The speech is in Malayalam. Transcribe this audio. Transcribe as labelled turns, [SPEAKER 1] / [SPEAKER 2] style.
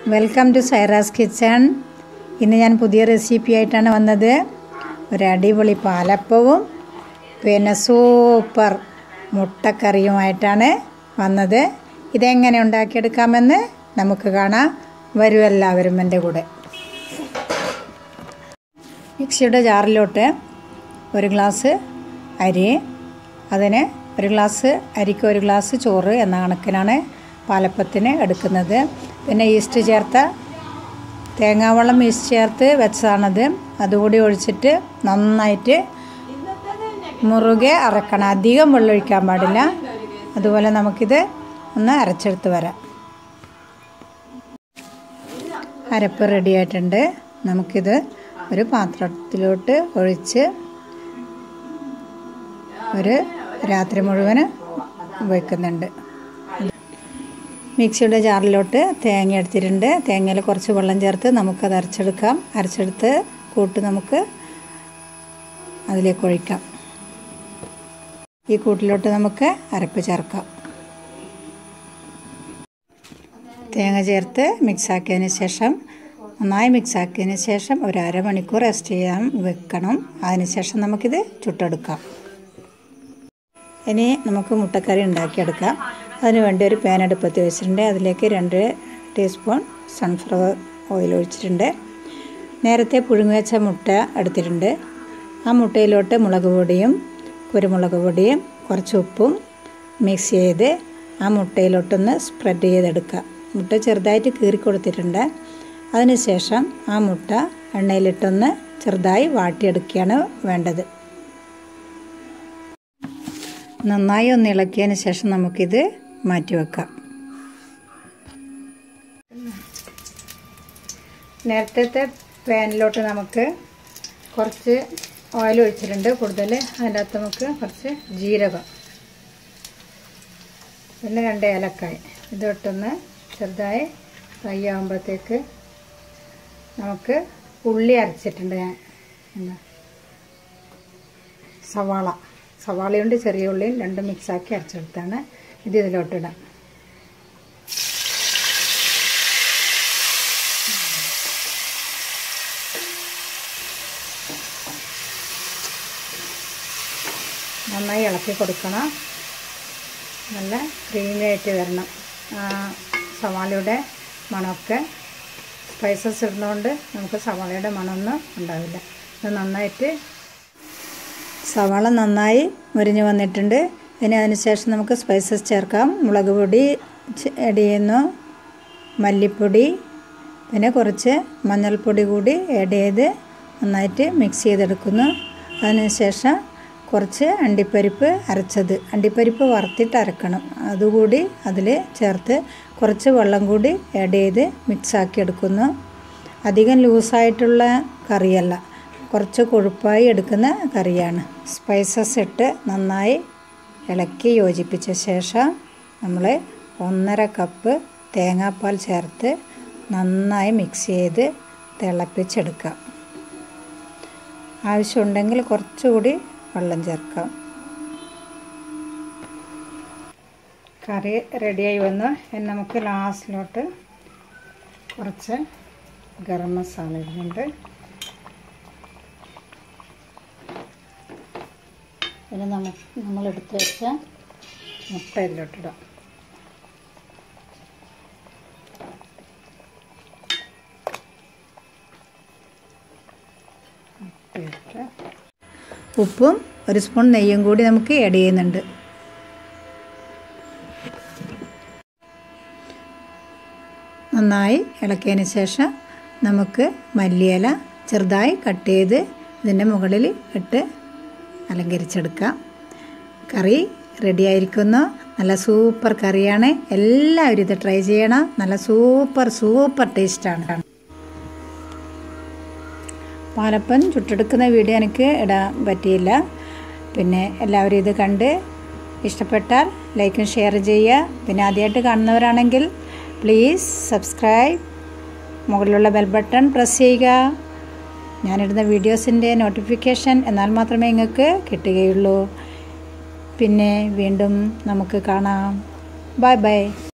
[SPEAKER 1] വെൽക്കം ടു സൈറാസ് കിച്ചൺ ഇന്ന് ഞാൻ പുതിയ റെസിപ്പി ആയിട്ടാണ് വന്നത് ഒരു അടിപൊളി പാലപ്പവും പിന്നെ സൂപ്പർ മുട്ടക്കറിയുമായിട്ടാണ് വന്നത് ഇതെങ്ങനെ ഉണ്ടാക്കിയെടുക്കാമെന്ന് നമുക്ക് കാണാം വരും എല്ലാവരും എൻ്റെ കൂടെ മിക്സിയുടെ ജാറിലോട്ട് ഒരു ഗ്ലാസ് അരി അതിന് ഒരു ഗ്ലാസ് അരിക്ക് ഒരു ഗ്ലാസ് ചോറ് എന്ന കണക്കിനാണ് പാലപ്പത്തിന് എടുക്കുന്നത് പിന്നെ ഈസ്റ്റ് ചേർത്ത തേങ്ങാവെള്ളം ഈസ്റ്റ് ചേർത്ത് വെച്ചതാണത് അതുകൂടി ഒഴിച്ചിട്ട് നന്നായിട്ട് മുറുകെ അരക്കണം അധികം വെള്ളം ഒഴിക്കാൻ പാടില്ല അതുപോലെ നമുക്കിത് ഒന്ന് അരച്ചെടുത്ത് വരാം അരപ്പ് റെഡി ആയിട്ടുണ്ട് നമുക്കിത് ഒരു പാത്രത്തിലോട്ട് ഒഴിച്ച് ഒരു രാത്രി മുഴുവൻ വയ്ക്കുന്നുണ്ട് മിക്സിയുടെ ജാറിലോട്ട് തേങ്ങ എടുത്തിട്ടുണ്ട് തേങ്ങയിൽ കുറച്ച് വെള്ളം ചേർത്ത് നമുക്കത് അരച്ചെടുക്കാം അരച്ചെടുത്ത് കൂട്ട് നമുക്ക് അതിലേക്ക് ഒഴിക്കാം ഈ കൂട്ടിലോട്ട് നമുക്ക് അരപ്പ് ചേർക്കാം തേങ്ങ ചേർത്ത് മിക്സാക്കിയതിന് ശേഷം നന്നായി മിക്സാക്കിയതിന് ശേഷം ഒരു അരമണിക്കൂർ റെസ്റ്റ് ചെയ്യാൻ വെക്കണം അതിനുശേഷം നമുക്കിത് ചുട്ടെടുക്കാം ഇനി നമുക്ക് മുട്ടക്കറി ഉണ്ടാക്കിയെടുക്കാം അതിന് വേണ്ടി ഒരു പാൻ അടുപ്പത്ത് വെച്ചിട്ടുണ്ട് അതിലേക്ക് രണ്ട് ടീസ്പൂൺ സൺഫ്ലവർ ഓയിൽ ഒഴിച്ചിട്ടുണ്ട് നേരത്തെ പുഴുങ്ങി വെച്ച മുട്ട എടുത്തിട്ടുണ്ട് ആ മുട്ടയിലോട്ട് മുളക് പൊടിയും കുരുമുളക് പൊടിയും കുറച്ച് ഉപ്പും മിക്സ് ചെയ്ത് ആ മുട്ടയിലോട്ടൊന്ന് സ്പ്രെഡ് ചെയ്തെടുക്കുക മുട്ട ചെറുതായിട്ട് കീറി കൊടുത്തിട്ടുണ്ട് അതിനുശേഷം ആ മുട്ട എണ്ണയിലിട്ടൊന്ന് ചെറുതായി വാട്ടിയെടുക്കുകയാണ് വേണ്ടത് നന്നായി ഒന്ന് ഇളക്കിയതിന് ശേഷം നമുക്കിത് മാറ്റി വെക്കാം നേരത്തെ പാനിലോട്ട് നമുക്ക് കുറച്ച് ഓയിൽ ഒഴിച്ചിട്ടുണ്ട് കൂടുതൽ അതിൻ്റെ അകത്ത് നമുക്ക് കുറച്ച് ജീരകം പിന്നെ രണ്ട് ഏലക്കായ് ഇത് ഇട്ടൊന്ന് ചെറുതായി ഫ്രൈ ആകുമ്പോഴത്തേക്ക് നമുക്ക് ഉള്ളി അരച്ചിട്ടുണ്ട് ഞാൻ എന്താ സവാള സവാളയുണ്ട് ചെറിയ ഉള്ളിയും രണ്ടും മിക്സാക്കി അരച്ചെടുത്താണ് ഇത് ഇതിലോട്ടിടാം നന്നായി ഇളക്കി കൊടുക്കണം നല്ല ക്രീമി ആയിട്ട് വരണം സവാളയുടെ മണമൊക്കെ സ്പൈസസ് ഇടുന്നതുകൊണ്ട് നമുക്ക് സവാളയുടെ മണമൊന്നും ഉണ്ടാവില്ല ഇത് നന്നായിട്ട് സവാള നന്നായി മുരിഞ്ഞ് വന്നിട്ടുണ്ട് ഇനി അതിന് ശേഷം നമുക്ക് സ്പൈസസ് ചേർക്കാം മുളക് പൊടി ആഡ് ചെയ്യുന്നു മല്ലിപ്പൊടി പിന്നെ കുറച്ച് മഞ്ഞൾപ്പൊടി കൂടി ആഡ് ചെയ്ത് നന്നായിട്ട് മിക്സ് ചെയ്തെടുക്കുന്നു അതിനുശേഷം കുറച്ച് അണ്ടിപ്പരിപ്പ് അരച്ചത് അണ്ടിപ്പരിപ്പ് വറുത്തിട്ട് അരക്കണം അതുകൂടി അതിൽ ചേർത്ത് കുറച്ച് വെള്ളം കൂടി ആഡ് ചെയ്ത് മിക്സാക്കി എടുക്കുന്നു അധികം ലൂസായിട്ടുള്ള കറിയല്ല കുറച്ച് കൊഴുപ്പായി എടുക്കുന്ന കറിയാണ് സ്പൈസസ് ഇട്ട് നന്നായി ഇളക്കി യോജിപ്പിച്ച ശേഷം നമ്മൾ ഒന്നര കപ്പ് തേങ്ങാപ്പാൽ ചേർത്ത് നന്നായി മിക്സ് ചെയ്ത് തിളപ്പിച്ചെടുക്കാം ആവശ്യമുണ്ടെങ്കിൽ കുറച്ചുകൂടി വെള്ളം ചേർക്കാം കറി റെഡിയായി വന്നു ഇനി നമുക്ക് ലാസ്റ്റിലോട്ട് കുറച്ച് ഗരം മസാല ഇടുന്നുണ്ട് പിന്നെ നമുക്ക് നമ്മളെടുത്ത് വെച്ച മുട്ട ഇതിലോട്ടിടാം മുട്ടയിട്ട് ഉപ്പും ഒരു സ്പൂൺ നെയ്യും കൂടി നമുക്ക് ആഡ് ചെയ്യുന്നുണ്ട് നന്നായി ഇളക്കിയതിന് ശേഷം നമുക്ക് മല്ലിയില ചെറുതായി കട്ട് ചെയ്ത് ഇതിൻ്റെ മുകളിൽ ഇട്ട് അലങ്കരിച്ചെടുക്കാം കറി റെഡി ആയിരിക്കുന്നു നല്ല സൂപ്പർ കറിയാണ് എല്ലാവരും ഇത് ട്രൈ ചെയ്യണം നല്ല സൂപ്പർ സൂപ്പർ ടേസ്റ്റാണ് പാലപ്പൻ ചുട്ടെടുക്കുന്ന വീഡിയോ എനിക്ക് ഇടാൻ പറ്റിയില്ല പിന്നെ എല്ലാവരും ഇത് കണ്ട് ഇഷ്ടപ്പെട്ടാൽ ലൈക്കും ഷെയർ ചെയ്യുക പിന്നെ ആദ്യമായിട്ട് കാണുന്നവരാണെങ്കിൽ പ്ലീസ് സബ്സ്ക്രൈബ് മുകളിലുള്ള ബെൽ ബട്ടൺ പ്രസ് ചെയ്യുക ഞാനിടുന്ന വീഡിയോസിൻ്റെ നോട്ടിഫിക്കേഷൻ എന്നാൽ മാത്രമേ നിങ്ങൾക്ക് കിട്ടുകയുള്ളൂ പിന്നെ വീണ്ടും നമുക്ക് കാണാം ബൈ ബൈ